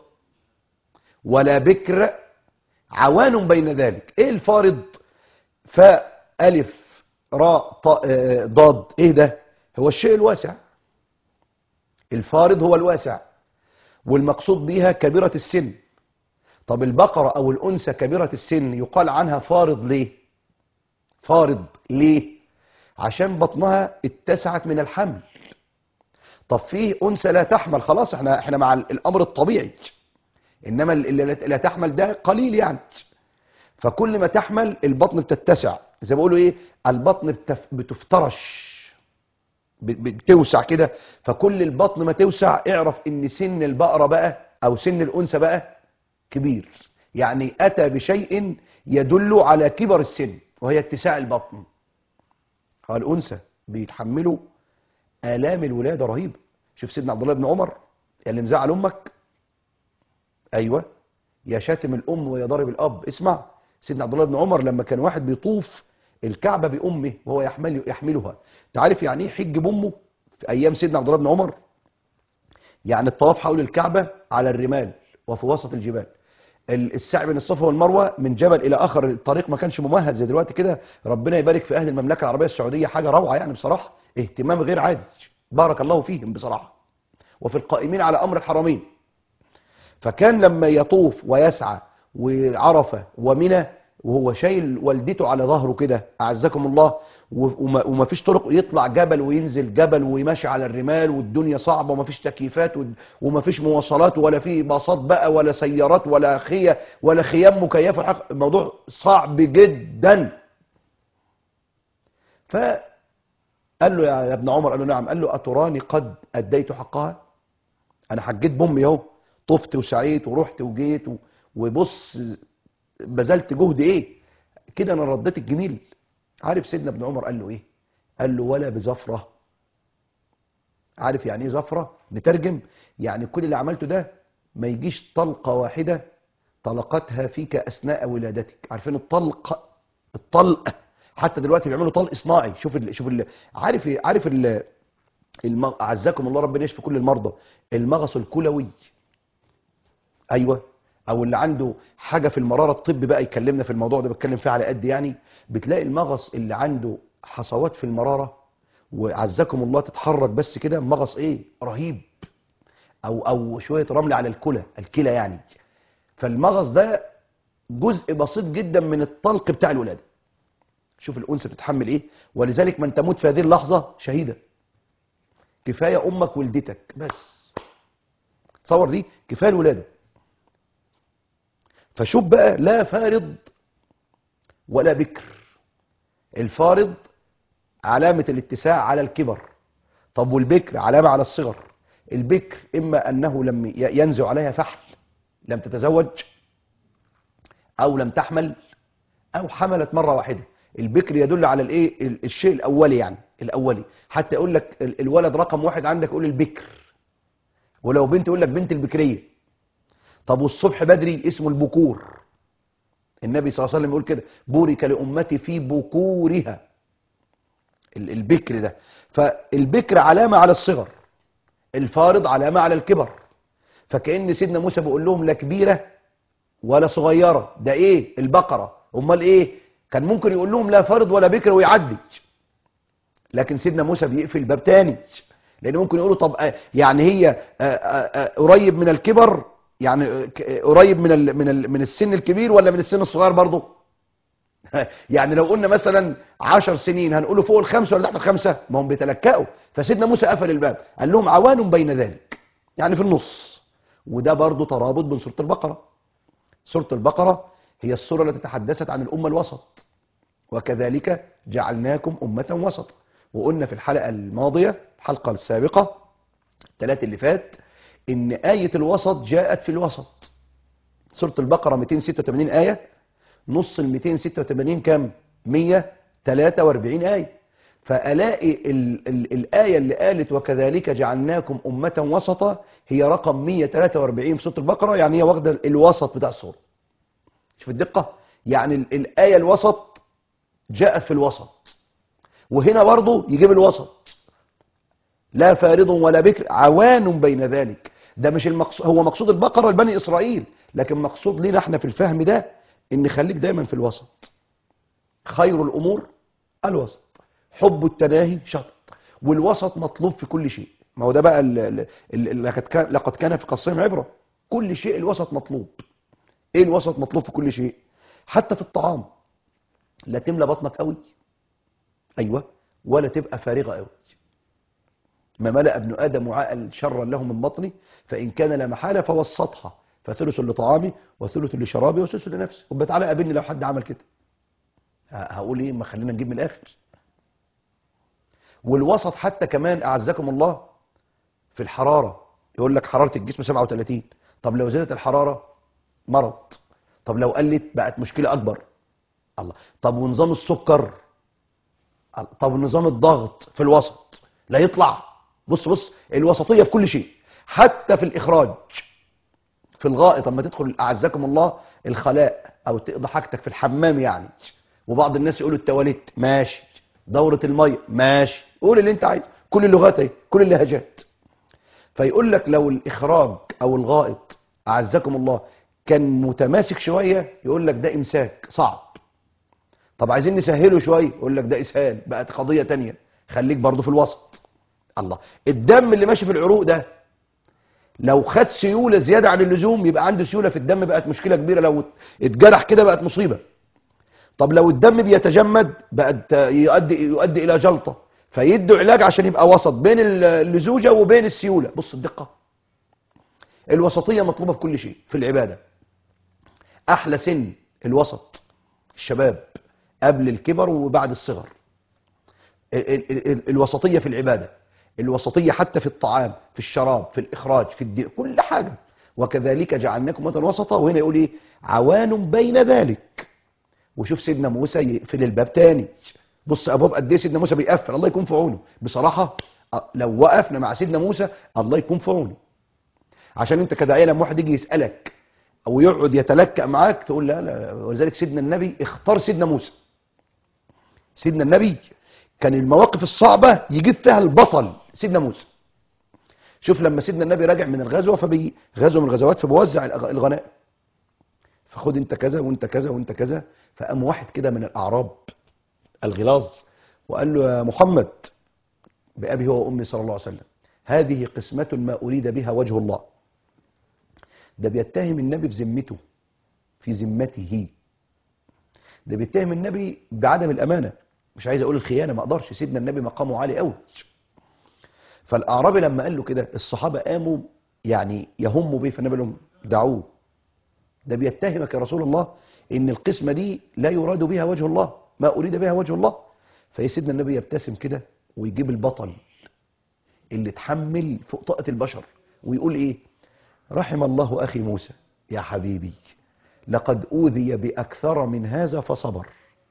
ولا بكر عوان بين ذلك ايه الفارض فاء الف راء طاء آه، ضاد ايه ده هو الشيء الواسع الفارض هو الواسع والمقصود بها كبيرة السن طب البقرة او الانثى كبيرة السن يقال عنها فارض ليه فارض ليه عشان بطنها اتسعت من الحمل طب في انثى لا تحمل خلاص احنا احنا مع الامر الطبيعي انما اللي لا تحمل ده قليل يعني فكل ما تحمل البطن بتتسع زي ما بيقولوا ايه البطن بتف... بتفترش ب- بتوسع كده فكل البطن ما توسع اعرف ان سن البقرة بقى او سن الانثى بقى كبير يعني اتى بشيء يدل على كبر السن وهي اتساع البطن هو الانثى بيتحملوا الام الولاده رهيبه شوف سيدنا عبد الله بن عمر يا اللي مزعل امك ايوه يا شاتم الام ويا ضارب الاب اسمع سيدنا عبد الله بن عمر لما كان واحد بيطوف الكعبه بامه وهو يحمل يحملها انت عارف يعني ايه حج بامه في ايام سيدنا عبد الله بن عمر يعني الطواف حول الكعبه على الرمال وفي وسط الجبال ال- السعي بين الصفا والمروه من جبل الى اخر الطريق ما كانش ممهد زي دلوقتي كده ربنا يبارك في اهل المملكه العربيه السعوديه حاجه روعه يعني بصراحه اهتمام غير عادي بارك الله فيهم بصراحه وفي القائمين على امر الحرمين فكان لما يطوف ويسعى وعرفه ومنى وهو شايل والدته على ظهره كده اعزكم الله و- وما وما فيش طرق يطلع جبل وينزل جبل ويمشي على الرمال والدنيا صعبه وما فيش تكييفات و- وما فيش مواصلات ولا في باصات بقى ولا سيارات ولا خيه ولا خيام مكيفه الحق- الموضوع صعب جدا فقال له يا يا ابن عمر قال له نعم قال له اتراني قد اديت حقها انا حجيت بامي اهو طفت وسعيت ورحت وجيت و- وبص بذلت جهد ايه كده انا رديت الجميل عارف سيدنا ابن عمر قال له ايه قال له ولا بزفره عارف يعني ايه زفره نترجم يعني كل اللي عملته ده ما يجيش طلقه واحده طلقتها فيك اثناء ولادتك عارفين الطلق الطلق حتى دلوقتي بيعملوا طلق صناعي شوف ال... شوف ال... عارف إيه؟ عارف ال... الم... اعزكم الله ربنا يشفي كل المرضى المغص الكلوي ايوه او اللي عنده حاجه في المراره الطب بقى يكلمنا في الموضوع ده بتكلم فيه على قد يعني بتلاقي المغص اللي عنده حصوات في المراره وعزكم الله تتحرك بس كده مغص ايه رهيب او او شويه رمل على الكلى الكلى يعني فالمغص ده جزء بسيط جدا من الطلق بتاع الولاده شوف الانثى بتتحمل ايه ولذلك من تموت في هذه اللحظه شهيده كفايه امك ولدتك بس تصور دي كفايه الولاده فشوف بقى لا فارض ولا بكر الفارض علامة الاتساع على الكبر طب والبكر علامة على الصغر البكر إما أنه لم ي- ينزع عليها فحل لم تتزوج أو لم تحمل أو حملت مرة واحدة البكر يدل على الايه ال- الشيء الأولي يعني الأولي حتى يقول لك ال- الولد رقم واحد عندك يقول البكر ولو بنت يقول لك بنت البكرية طب والصبح بدري اسمه البكور النبي صلى الله عليه وسلم يقول كده بورك لأمتي في بكورها ال- البكر ده فالبكر علامة على الصغر الفارض علامة على الكبر فكأن سيدنا موسى بيقول لهم لا كبيرة ولا صغيرة ده ايه البقرة امال ايه كان ممكن يقول لهم لا فارض ولا بكر ويعدي لكن سيدنا موسى بيقفل باب تاني لان ممكن يقولوا طب آه، يعني هي آه، آه، آه، قريب من الكبر يعني ك- قريب من ال من ال من السن الكبير ولا من السن الصغير برضه يعني لو قلنا مثلا عشر سنين هنقوله فوق الخمسة ولا تحت الخمسة ما هم بيتلكأوا فسيدنا موسى قفل الباب قال لهم عوان بين ذلك يعني في النص وده برضه ترابط بين سورة البقرة سورة البقرة هي السورة التي تحدثت عن الأمة الوسط وكذلك جعلناكم أمة وسط وقلنا في الحلقة الماضية الحلقة السابقة الثلاث اللي فات إن آية الوسط جاءت في الوسط سورة البقرة 286 آية نص ال 286 كام 143 آية فألاقي ال ال الآية اللي قالت وكذلك جعلناكم أمة وسطا هي رقم 143 في سورة البقرة يعني هي واخدة الوسط بتاع السورة شوف الدقة يعني ال- الآية الوسط جاءت في الوسط وهنا برضه يجيب الوسط لا فارض ولا بكر عوان بين ذلك ده مش المقصود هو مقصود البقرة لبني إسرائيل لكن مقصود لنا احنا في الفهم ده ان خليك دايما في الوسط خير الأمور الوسط حب التناهي شط والوسط مطلوب في كل شيء ما هو ده بقى ال- ال- ال- لقد كان لقد كان في قصهم عبرة كل شيء الوسط مطلوب ايه الوسط مطلوب في كل شيء حتى في الطعام لا تملى بطنك قوي ايوه ولا تبقى فارغه قوي ما ملأ ابن آدم وعاء شرا له من بطني فإن كان لا محالة فوسطها فثلث لطعامي وثلث لشرابي وثلث لنفسي وبقى تعالى قابلني لو حد عمل كده ه- هقول ايه ما خلينا نجيب من الآخر والوسط حتى كمان أعزكم الله في الحرارة يقول لك حرارة الجسم 37 طب لو زادت الحرارة مرض طب لو قلت بقت مشكلة أكبر الله طب ونظام السكر طب نظام الضغط في الوسط لا يطلع بص بص الوسطية في كل شيء حتى في الإخراج في الغائط اما تدخل أعزكم الله الخلاء أو تقضي حاجتك في الحمام يعني وبعض الناس يقولوا التواليت ماشي دورة المية ماشي قول اللي انت عايزه كل اللغات اهي كل اللهجات فيقول لك لو الإخراج أو الغائط أعزكم الله كان متماسك شوية يقول لك ده إمساك صعب طب عايزين نسهله شوية يقول لك ده إسهال بقت قضية تانية خليك برضو في الوسط الله الدم اللي ماشي في العروق ده لو خد سيولة زيادة عن اللزوم يبقى عنده سيولة في الدم بقت مشكلة كبيرة لو اتجرح كده بقت مصيبة طب لو الدم بيتجمد بقت يؤدي يؤدي إلى جلطة فيدوا علاج عشان يبقى وسط بين اللزوجة وبين السيولة بص الدقة الوسطية مطلوبة في كل شيء في العبادة أحلى سن الوسط الشباب قبل الكبر وبعد الصغر ال- ال- ال- الوسطية في العبادة الوسطية حتى في الطعام في الشراب في الإخراج في الدين كل حاجة وكذلك جعلناكم أمة وسطا وهنا يقول إيه عوان بين ذلك وشوف سيدنا موسى يقفل الباب تاني بص أبواب قد إيه سيدنا موسى بيقفل الله يكون في عونه بصراحة أ- لو وقفنا مع سيدنا موسى الله يكون في عونه عشان انت كداعيه لما واحد يجي يسالك او يقعد يتلكأ معاك تقول لا لا ولذلك سيدنا النبي اختار سيدنا موسى سيدنا النبي كان المواقف الصعبة يجيب فيها البطل سيدنا موسى شوف لما سيدنا النبي راجع من الغزوة فبي غزوة من الغزوات فبوزع الأغ- الغنائم فخد انت كذا وانت كذا وانت كذا فقام واحد كده من الأعراب الغلاظ وقال له يا محمد بأبي هو وأمي صلى الله عليه وسلم هذه قسمة ما أريد بها وجه الله ده بيتهم النبي في ذمته في ذمته ده بيتهم النبي بعدم الأمانة مش عايز أقول الخيانة ما أقدرش سيدنا النبي مقامه عالي قوي فالأعرابي لما قال له كده الصحابة قاموا يعني يهموا بيه فالنبي قال لهم دعوه ده بيتهمك يا رسول الله إن القسمة دي لا يراد بها وجه الله ما أريد بها وجه الله فسيدنا النبي يبتسم كده ويجيب البطل اللي اتحمل فوق طاقة البشر ويقول ايه رحم الله اخي موسى يا حبيبي لقد اوذي باكثر من هذا فصبر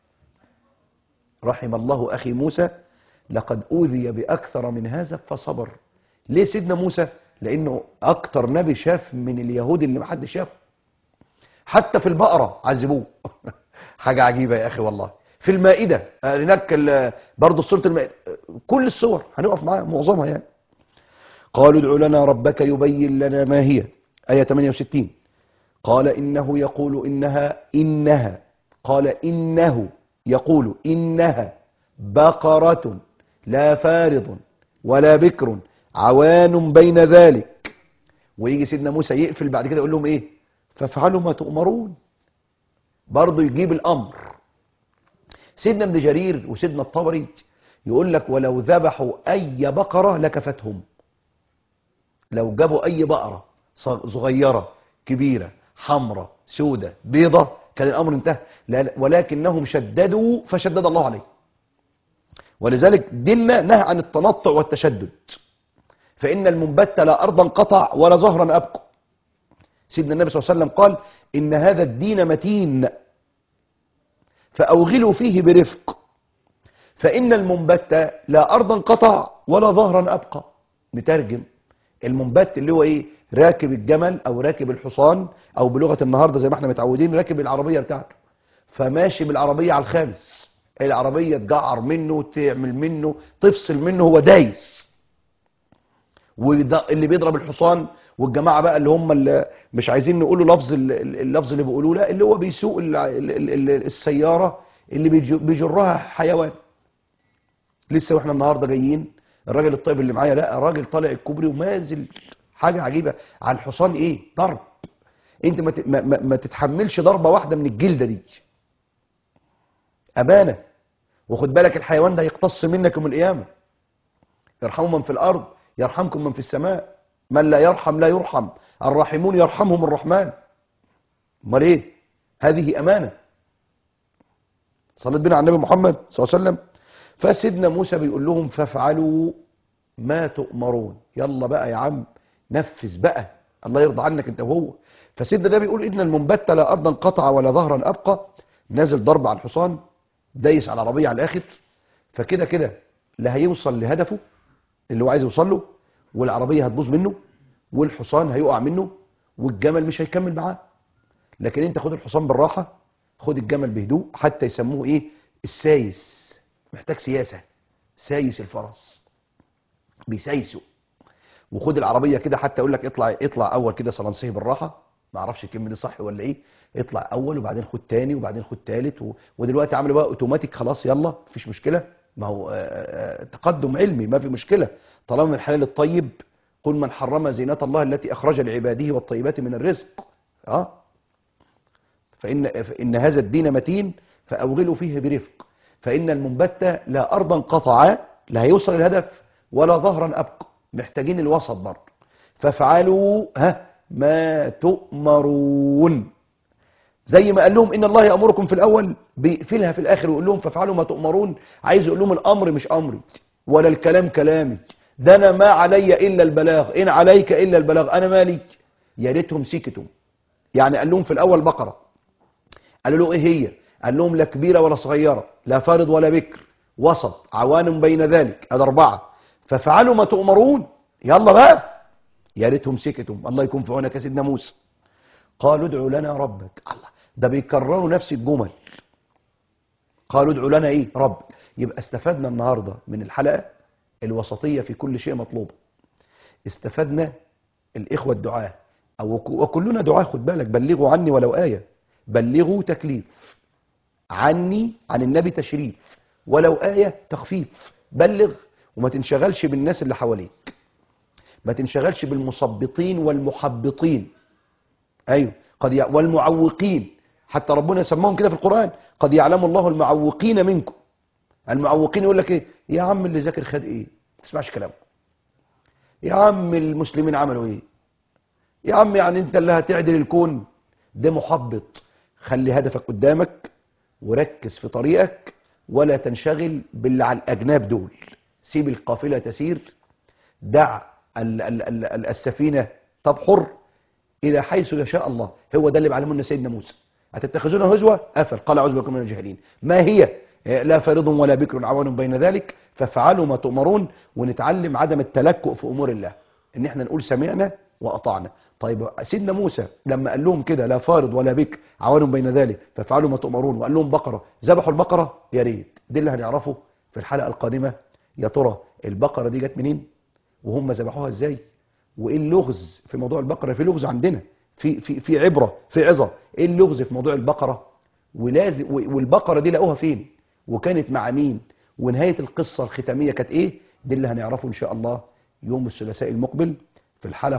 رحم الله اخي موسى لقد اوذي باكثر من هذا فصبر ليه سيدنا موسى لانه اكتر نبي شاف من اليهود اللي محدش شافه حتى في البقرة عذبوه حاجة عجيبة يا أخي والله في المائدة آه، هناك ال- برضه سورة المائدة آه، كل الصور هنقف معاها معظمها يعني قالوا ادع لنا ربك يبين لنا ما هي آية 68 قال إنه يقول إنها إنها قال إنه يقول إنها بقرة لا فارض ولا بكر عوان بين ذلك ويجي سيدنا موسى يقفل بعد كده يقول لهم ايه فافعلوا ما تؤمرون برضه يجيب الامر سيدنا ابن جرير وسيدنا الطبري يقول لك ولو ذبحوا اي بقره لكفتهم لو جابوا اي بقره ص- صغيره كبيره حمراء سودة بيضة كان الامر انتهى لا- ولكنهم شددوا فشدد الله عليه ولذلك ديننا نهى عن التنطع والتشدد فإن المنبت لا أرضا قطع ولا ظهرا أبقى سيدنا النبي صلى الله عليه وسلم قال إن هذا الدين متين فأوغلوا فيه برفق فإن المنبت لا أرضا قطع ولا ظهرا أبقى نترجم المنبت اللي هو إيه راكب الجمل أو راكب الحصان أو بلغة النهاردة زي ما احنا متعودين راكب العربية بتاعته فماشي بالعربية على الخامس العربية تجعر منه تعمل منه تفصل منه هو دايس وده اللي بيضرب الحصان والجماعه بقى اللي هم اللي مش عايزين نقولوا لفظ ال- ال- اللفظ اللي بيقولوه لا اللي هو بيسوق ال- ال- ال- ال- السياره اللي بيج- بيجرها حيوان لسه واحنا النهارده جايين الراجل الطيب اللي معايا لا راجل طالع الكوبري ومازل حاجه عجيبه على الحصان ايه ضرب انت ما ت- ما- ما ما تتحملش ضربه واحده من الجلده دي امانه وخد بالك الحيوان ده يقتص منك يوم القيامه يرحموا من في الارض يرحمكم من في السماء من لا يرحم لا يرحم الراحمون يرحمهم الرحمن امال ايه هذه امانه صليت بنا على النبي محمد صلى الله عليه وسلم فسيدنا موسى بيقول لهم فافعلوا ما تؤمرون يلا بقى يا عم نفذ بقى الله يرضى عنك انت وهو فسيدنا ده بيقول ان المنبت لا ارضا قطع ولا ظهرا ابقى نازل ضرب على الحصان دايس على العربيه على الاخر فكده كده لا هيوصل لهدفه اللي هو عايز يوصل له والعربيه هتبوظ منه والحصان هيقع منه والجمل مش هيكمل معاه لكن انت خد الحصان بالراحه خد الجمل بهدوء حتى يسموه ايه السايس محتاج سياسه سايس الفرس بيسايسه وخد العربيه كده حتى يقول لك اطلع اطلع اول كده صلنسيه بالراحه ما اعرفش الكلمه دي صح ولا ايه اطلع اول وبعدين خد تاني وبعدين خد تالت و... ودلوقتي عملوا بقى اوتوماتيك خلاص يلا مفيش مشكله ما هو آه، آه، تقدم علمي ما في مشكله طالما من الحلال الطيب قل من حرم زينة الله التي اخرج لعباده والطيبات من الرزق اه فإن, فإن هذا الدين متين فأوغلوا فيه برفق فإن المنبت لا أرضا قطع لا هيوصل الهدف ولا ظهرا أبقى محتاجين الوسط برضه فافعلوا ها ما تؤمرون زي ما قال لهم ان الله يامركم في الاول بيقفلها في الاخر ويقول لهم فافعلوا ما تؤمرون عايز يقول لهم الامر مش امري ولا الكلام كلامي ده انا ما علي الا البلاغ ان عليك الا البلاغ انا مالي يا ريتهم سكتوا يعني قال لهم في الاول بقره قالوا له ايه هي قال لهم لا كبيره ولا صغيره لا فارض ولا بكر وسط عوان بين ذلك ادي اربعه ففعلوا ما تؤمرون يلا بقى يا ريتهم سكتوا الله يكون في عونك يا سيدنا موسى قالوا ادعوا لنا ربك الله ده بيكرروا نفس الجمل قالوا ادعوا لنا ايه رب يبقى استفدنا النهارده من الحلقه الوسطيه في كل شيء مطلوب استفدنا الاخوه الدعاه او وك- وكلنا دعاه خد بالك بلغوا عني ولو ايه بلغوا تكليف عني عن النبي تشريف ولو ايه تخفيف بلغ وما تنشغلش بالناس اللي حواليك ما تنشغلش بالمثبطين والمحبطين ايوه قد يع... والمعوقين حتى ربنا سماهم كده في القران قد يعلم الله المعوقين منكم المعوقين يقول لك ايه يا عم اللي ذاكر خد ايه ما تسمعش كلامه يا عم المسلمين عملوا ايه يا عم يعني انت اللي هتعدل الكون ده محبط خلي هدفك قدامك وركز في طريقك ولا تنشغل باللي على الاجناب دول سيب القافله تسير دع ال ال ال ال السفينه تبحر الى حيث يشاء الله هو ده اللي بعلمه لنا سيدنا موسى اتتخذون هزوه افل قال اعوذ بكم من الجاهلين ما هي آه، لا فارض ولا بكر عوان بين ذلك فافعلوا ما تؤمرون ونتعلم عدم التلكؤ في امور الله ان احنا نقول سمعنا واطعنا طيب سيدنا موسى لما قال لهم كده لا فارض ولا بكر عوان بين ذلك فافعلوا ما تؤمرون وقال لهم بقره ذبحوا البقره يا ريت دي اللي هنعرفه في الحلقه القادمه يا ترى البقره دي جت منين وهم ذبحوها ازاي وايه اللغز في موضوع البقره في لغز عندنا في في في عبره في عظه ايه اللغز في موضوع البقره ولازم و- والبقره دي لقوها فين وكانت مع مين ونهايه القصه الختاميه كانت ايه دي اللي هنعرفه ان شاء الله يوم الثلاثاء المقبل في الحلقه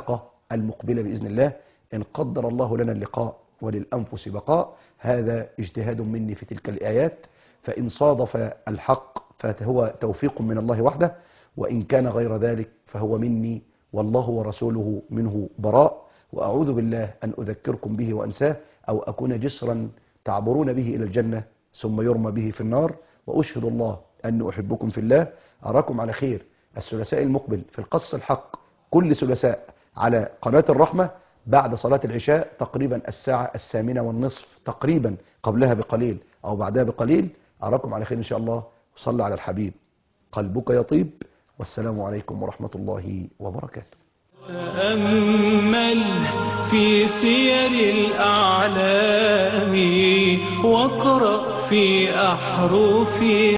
المقبلة بإذن الله إن قدر الله لنا اللقاء وللأنفس بقاء هذا اجتهاد مني في تلك الآيات فإن صادف الحق فهو توفيق من الله وحده وإن كان غير ذلك فهو مني والله ورسوله منه براء وأعوذ بالله أن أذكركم به وأنساه أو أكون جسرا تعبرون به إلى الجنة ثم يرمى به في النار وأشهد الله أني أحبكم في الله أراكم على خير الثلاثاء المقبل في القص الحق كل ثلاثاء على قناة الرحمة بعد صلاة العشاء تقريبا الساعة الثامنة والنصف تقريبا قبلها بقليل أو بعدها بقليل أراكم على خير إن شاء الله صلى على الحبيب قلبك يطيب والسلام عليكم ورحمة الله وبركاته تأمل في سير الأعلام واقرأ في أحرف